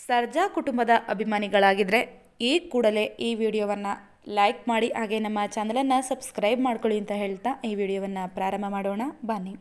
ಸರ್ಜಾ ಕುಟುಂಬದ ಅಭಿಮಾನಿಗಳಾಗಿದ್ದರೆ ಈ ಕೂಡಲೇ ಈ ವಿಡಿಯೋವನ್ನು ಲೈಕ್ ಮಾಡಿ ಹಾಗೆ ನಮ್ಮ ಚಾನಲನ್ನು ಸಬ್ಸ್ಕ್ರೈಬ್ ಮಾಡ್ಕೊಳ್ಳಿ ಅಂತ ಹೇಳ್ತಾ ಈ ವಿಡಿಯೋವನ್ನು ಪ್ರಾರಂಭ ಮಾಡೋಣ ಬನ್ನಿ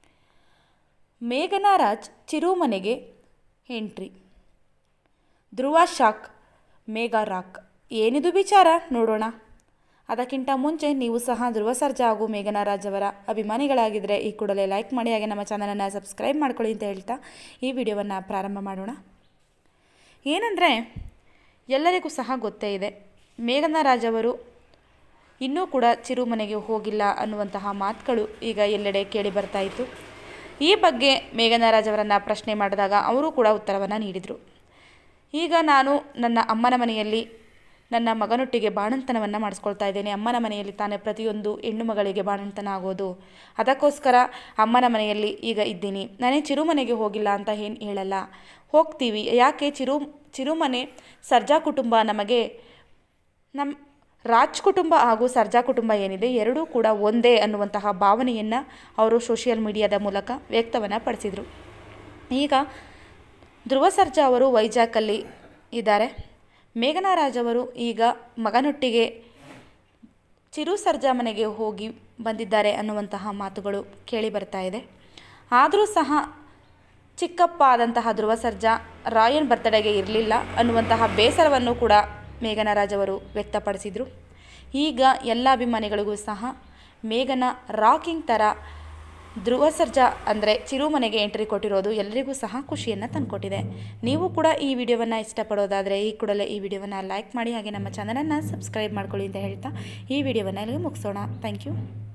ಮೇಘನಾ ರಾಜ್ ಚಿರುಮನೆಗೆ entry Dhruva shock Megha rock ಏನಿದು ವಿಚಾರ ನೋಡೋಣ ಅದಕ್ಕಿಂತ ಮುಂಚೆ ನೀವು ಸಹ ಧ್ರುವ ಸರ್ಜಾ ಹಾಗೂ ಮೇಘನಾ ರಾಜ್ ಅವರ ಅಭಿಮಾನಿಗಳಾಗಿದ್ದರೆ ಈ ಕೂಡಲೇ ಲೈಕ್ ಮಾಡಿ ಹಾಗೆ ನಮ್ಮ ಚಾನಲನ್ನು ಸಬ್ಸ್ಕ್ರೈಬ್ ಮಾಡ್ಕೊಳ್ಳಿ ಅಂತ ಹೇಳ್ತಾ ಈ ವಿಡಿಯೋವನ್ನು ಪ್ರಾರಂಭ ಮಾಡೋಣ ಏನಂದರೆ ಎಲ್ಲರಿಗೂ ಸಹ ಗೊತ್ತೇ ಇದೆ ಮೇಘನಾ ರಾಜ್ ಅವರು ಇನ್ನೂ ಕೂಡ ಚಿರುಮನೆಗೆ ಹೋಗಿಲ್ಲ ಅನ್ನುವಂತಹ ಮಾತುಗಳು ಈಗ ಎಲ್ಲೆಡೆ ಕೇಳಿ ಬರ್ತಾ ಇತ್ತು ಈ ಬಗ್ಗೆ ಮೇಘನಾ ರಾಜ್ ಅವರನ್ನು ಪ್ರಶ್ನೆ ಮಾಡಿದಾಗ ಅವರು ಕೂಡ ಉತ್ತರವನ್ನು ನೀಡಿದರು ಈಗ ನಾನು ನನ್ನ ಅಮ್ಮನ ಮನೆಯಲ್ಲಿ ನನ್ನ ಮಗನೊಟ್ಟಿಗೆ ಬಾಣಂತನವನ್ನು ಮಾಡಿಸ್ಕೊಳ್ತಾ ಇದ್ದೇನೆ ಅಮ್ಮನ ಮನೆಯಲ್ಲಿ ತಾನೇ ಪ್ರತಿಯೊಂದು ಹೆಣ್ಣು ಮಗಳಿಗೆ ಬಾಣಂತನ ಆಗೋದು ಅದಕ್ಕೋಸ್ಕರ ಅಮ್ಮನ ಮನೆಯಲ್ಲಿ ಈಗ ಇದ್ದೀನಿ ನಾನೇ ಚಿರುಮನೆಗೆ ಹೋಗಿಲ್ಲ ಅಂತ ಏನು ಹೇಳಲ್ಲ ಹೋಗ್ತೀವಿ ಯಾಕೆ ಚಿರು ಚಿರುಮನೆ ಸರ್ಜಾ ಕುಟುಂಬ ನಮಗೆ ನಮ್ಮ ರಾಜ್ ಕುಟುಂಬ ಹಾಗೂ ಸರ್ಜಾ ಕುಟುಂಬ ಏನಿದೆ ಎರಡೂ ಕೂಡ ಒಂದೇ ಅನ್ನುವಂತಹ ಭಾವನೆಯನ್ನು ಅವರು ಸೋಷಿಯಲ್ ಮೀಡಿಯಾದ ಮೂಲಕ ವ್ಯಕ್ತವನ್ನು ಪಡಿಸಿದರು ಈಗ ಧ್ರುವ ಸರ್ಜಾ ಅವರು ವೈಜಾಗಲ್ಲಿ ಇದ್ದಾರೆ ಮೇಘನಾ ರಾಜ್ ಅವರು ಈಗ ಮಗನೊಟ್ಟಿಗೆ ಚಿರು ಸರ್ಜಾ ಮನೆಗೆ ಹೋಗಿ ಬಂದಿದ್ದಾರೆ ಅನ್ನುವಂತಹ ಮಾತುಗಳು ಕೇಳಿ ಬರ್ತಾ ಇದೆ ಆದರೂ ಸಹ ಚಿಕ್ಕಪ್ಪ ಆದಂತಹ ಧ್ರುವ ಸರ್ಜಾ ರಾಯನ್ ಬರ್ತ್ಡೇಗೆ ಇರಲಿಲ್ಲ ಅನ್ನುವಂತಹ ಬೇಸರವನ್ನು ಕೂಡ ಮೇಘನಾ ರಾಜ್ ಅವರು ವ್ಯಕ್ತಪಡಿಸಿದರು ಈಗ ಎಲ್ಲ ಅಭಿಮಾನಿಗಳಿಗೂ ಸಹ ಮೇಘನ ರಾಕಿಂಗ್ ಥರ ಧ್ರುವ ಸರ್ಜಾ ಅಂದರೆ ಚಿರುಮನೆಗೆ ಎಂಟ್ರಿ ಕೊಟ್ಟಿರೋದು ಎಲ್ಲರಿಗೂ ಸಹ ಖುಷಿಯನ್ನು ತಂದುಕೊಟ್ಟಿದೆ ನೀವು ಕೂಡ ಈ ವಿಡಿಯೋವನ್ನು ಇಷ್ಟಪಡೋದಾದರೆ ಈ ಕೂಡಲೇ ಈ ವಿಡಿಯೋವನ್ನು ಲೈಕ್ ಮಾಡಿ ಹಾಗೆ ನಮ್ಮ ಚಾನಲನ್ನು ಸಬ್ಸ್ಕ್ರೈಬ್ ಮಾಡ್ಕೊಳ್ಳಿ ಅಂತ ಹೇಳ್ತಾ ಈ ವಿಡಿಯೋವನ್ನು ಇಲ್ಲಿಗೆ ಮುಗಿಸೋಣ ಥ್ಯಾಂಕ್ ಯು